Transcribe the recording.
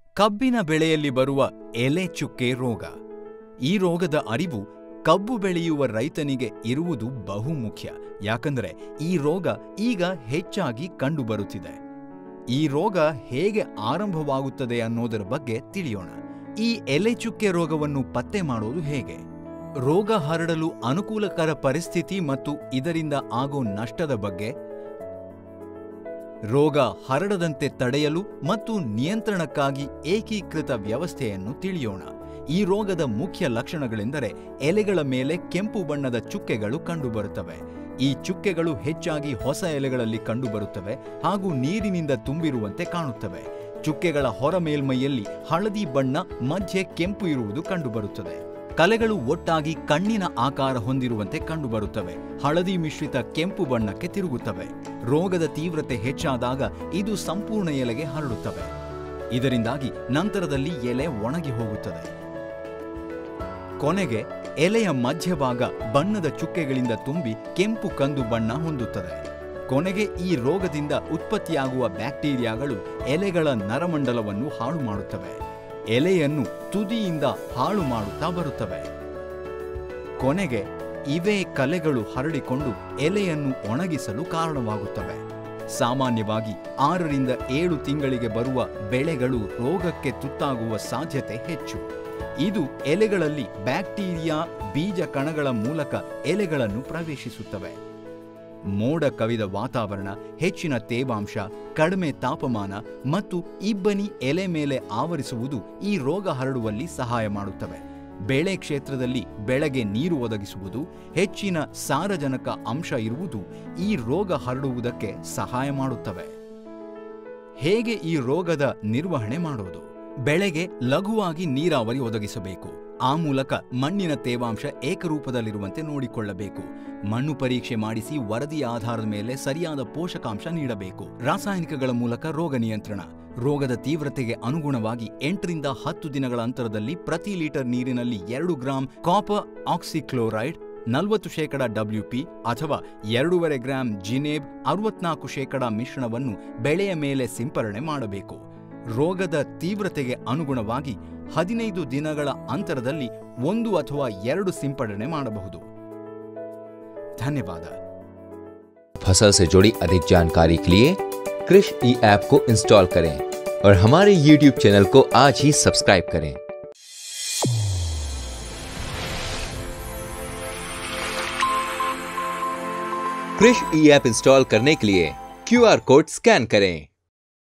ಕಬ್ಬಿನ ಬೆಳೆಯಲ್ಲಿ ಬರುವ ಎಲೆ ಚುಕ್ಕೆ ರೋಗ ಈ ರೋಗದ ಅರಿವು ಕಬ್ಬು ಬೆಳೆಯುವ ರೈತನಿಗೆ ಇರುವುದು ಬಹುಮುಖ್ಯ ಯಾಕಂದರೆ ಈ ರೋಗ ಈಗ ಹೆಚ್ಚಾಗಿ ಕಂಡುಬರುತ್ತಿದೆ ಈ ರೋಗ ಹೇಗೆ ಆರಂಭವಾಗುತ್ತದೆ ಅನ್ನೋದರ ಬಗ್ಗೆ ತಿಳಿಯೋಣ ಈ ಎಲೆ ಚುಕ್ಕೆ ರೋಗವನ್ನು ಪತ್ತೆ ಮಾಡೋದು ಹೇಗೆ ರೋಗ ಹರಡಲು ಅನುಕೂಲಕರ ಪರಿಸ್ಥಿತಿ ಮತ್ತು ಇದರಿಂದ ಆಗೋ ನಷ್ಟದ ಬಗ್ಗೆ ರೋಗ ಹರಡದಂತೆ ತಡೆಯಲು ಮತ್ತು ನಿಯಂತ್ರಣಕ್ಕಾಗಿ ಏಕೀಕೃತ ವ್ಯವಸ್ಥೆಯನ್ನು ತಿಳಿಯೋಣ ಈ ರೋಗದ ಮುಖ್ಯ ಲಕ್ಷಣಗಳೆಂದರೆ ಎಲೆಗಳ ಮೇಲೆ ಕೆಂಪು ಬಣ್ಣದ ಚುಕ್ಕೆಗಳು ಕಂಡುಬರುತ್ತವೆ ಈ ಚುಕ್ಕೆಗಳು ಹೆಚ್ಚಾಗಿ ಹೊಸ ಎಲೆಗಳಲ್ಲಿ ಕಂಡುಬರುತ್ತವೆ ಹಾಗೂ ನೀರಿನಿಂದ ತುಂಬಿರುವಂತೆ ಕಾಣುತ್ತವೆ ಚುಕ್ಕೆಗಳ ಹೊರ ಮೇಲ್ಮೈಯಲ್ಲಿ ಹಳದಿ ಬಣ್ಣ ಮಧ್ಯೆ ಕೆಂಪು ಇರುವುದು ಕಂಡುಬರುತ್ತದೆ ಕಲೆಗಳು ಒಟ್ಟಾಗಿ ಕಣ್ಣಿನ ಆಕಾರ ಹೊಂದಿರುವಂತೆ ಕಂಡುಬರುತ್ತವೆ ಹಳದಿ ಮಿಶ್ರಿತ ಕೆಂಪು ಬಣ್ಣಕ್ಕೆ ತಿರುಗುತ್ತವೆ ರೋಗದ ತೀವ್ರತೆ ಹೆಚ್ಚಾದಾಗ ಇದು ಸಂಪೂರ್ಣ ಎಲೆಗೆ ಹರಡುತ್ತವೆ ಇದರಿಂದಾಗಿ ನಂತರದಲ್ಲಿ ಎಲೆ ಒಣಗಿ ಹೋಗುತ್ತದೆ ಕೊನೆಗೆ ಎಲೆಯ ಮಧ್ಯಭಾಗ ಬಣ್ಣದ ಚುಕ್ಕೆಗಳಿಂದ ತುಂಬಿ ಕೆಂಪು ಕಂದು ಬಣ್ಣ ಹೊಂದುತ್ತದೆ ಕೊನೆಗೆ ಈ ರೋಗದಿಂದ ಉತ್ಪತ್ತಿಯಾಗುವ ಬ್ಯಾಕ್ಟೀರಿಯಾಗಳು ಎಲೆಗಳ ನರಮಂಡಲವನ್ನು ಹಾಳು ಮಾಡುತ್ತವೆ ಎಲೆಯನ್ನು ತುದಿಯಿಂದ ಹಾಳು ಮಾಡುತ್ತಾ ಬರುತ್ತವೆ ಕೊನೆಗೆ ಇವೇ ಕಲೆಗಳು ಹರಡಿಕೊಂಡು ಎಲೆಯನ್ನು ಒಣಗಿಸಲು ಕಾರಣವಾಗುತ್ತವೆ ಸಾಮಾನ್ಯವಾಗಿ ಆರರಿಂದ ಏಳು ತಿಂಗಳಿಗೆ ಬರುವ ಬೆಳೆಗಳು ರೋಗಕ್ಕೆ ತುತ್ತಾಗುವ ಸಾಧ್ಯತೆ ಹೆಚ್ಚು ಇದು ಎಲೆಗಳಲ್ಲಿ ಬ್ಯಾಕ್ಟೀರಿಯಾ ಬೀಜ ಕಣಗಳ ಮೂಲಕ ಎಲೆಗಳನ್ನು ಪ್ರವೇಶಿಸುತ್ತವೆ ಮೋಡ ಕವಿದ ವಾತಾವರಣ ಹೆಚ್ಚಿನ ತೇವಾಂಶ ಕಡಿಮೆ ತಾಪಮಾನ ಮತ್ತು ಇಬ್ಬನಿ ಎಲೆ ಮೇಲೆ ಆವರಿಸುವುದು ಈ ರೋಗ ಹರಡುವಲ್ಲಿ ಸಹಾಯ ಮಾಡುತ್ತವೆ ಬೆಳೆ ಕ್ಷೇತ್ರದಲ್ಲಿ ಬೆಳೆಗೆ ನೀರು ಒದಗಿಸುವುದು ಹೆಚ್ಚಿನ ಸಾರಜನಕ ಅಂಶ ಇರುವುದು ಈ ರೋಗ ಹರಡುವುದಕ್ಕೆ ಸಹಾಯ ಮಾಡುತ್ತವೆ ಹೇಗೆ ಈ ರೋಗದ ನಿರ್ವಹಣೆ ಮಾಡೋದು ಬೆಳೆಗೆ ಲಘುವಾಗಿ ನೀರಾವರಿ ಒದಗಿಸಬೇಕು ಆ ಮೂಲಕ ಮಣ್ಣಿನ ತೇವಾಂಶ ಏಕರೂಪದಲ್ಲಿರುವಂತೆ ನೋಡಿಕೊಳ್ಳಬೇಕು ಮಣ್ಣು ಪರೀಕ್ಷೆ ಮಾಡಿಸಿ ವರದಿಯ ಆಧಾರದ ಮೇಲೆ ಸರಿಯಾದ ಪೋಷಕಾಂಶ ನೀಡಬೇಕು ರಾಸಾಯನಿಕಗಳ ಮೂಲಕ ರೋಗ ನಿಯಂತ್ರಣ ರೋಗದ ತೀವ್ರತೆಗೆ ಅನುಗುಣವಾಗಿ ಎಂಟರಿಂದ ಹತ್ತು ದಿನಗಳ ಅಂತರದಲ್ಲಿ ಪ್ರತಿ ಲೀಟರ್ ನೀರಿನಲ್ಲಿ ಎರಡು ಗ್ರಾಂ ಕಾಪರ್ ಆಕ್ಸಿಕ್ಲೋರೈಡ್ ನಲವತ್ತು ಶೇಕಡ ಡಬ್ಲ್ಯೂಪಿ ಅಥವಾ ಎರಡೂವರೆ ಗ್ರಾಂ ಜಿನೇಬ್ ಅರವತ್ನಾಲ್ಕು ಶೇಕಡ ಮಿಶ್ರಣವನ್ನು ಬೆಳೆಯ ಮೇಲೆ ಸಿಂಪರಣೆ ಮಾಡಬೇಕು ರೋಗದ ತೀವ್ರತೆಗೆ ಅನುಗುಣವಾಗಿ ಹದಿನೈದು ದಿನಗಳ ಅಂತರದಲ್ಲಿ ಒಂದು ಅಥವಾ ಎರಡು ಸಿಂಪಡಣೆ ಮಾಡಬಹುದು ಧನ್ಯವಾದ फसल से जुड़ी अधिक जानकारी के लिए कृष ई ऐप को इंस्टॉल करें और हमारे YouTube चैनल को आज ही सब्सक्राइब करें कृष ई ऐप इंस्टॉल करने के लिए क्यू आर कोड स्कैन करें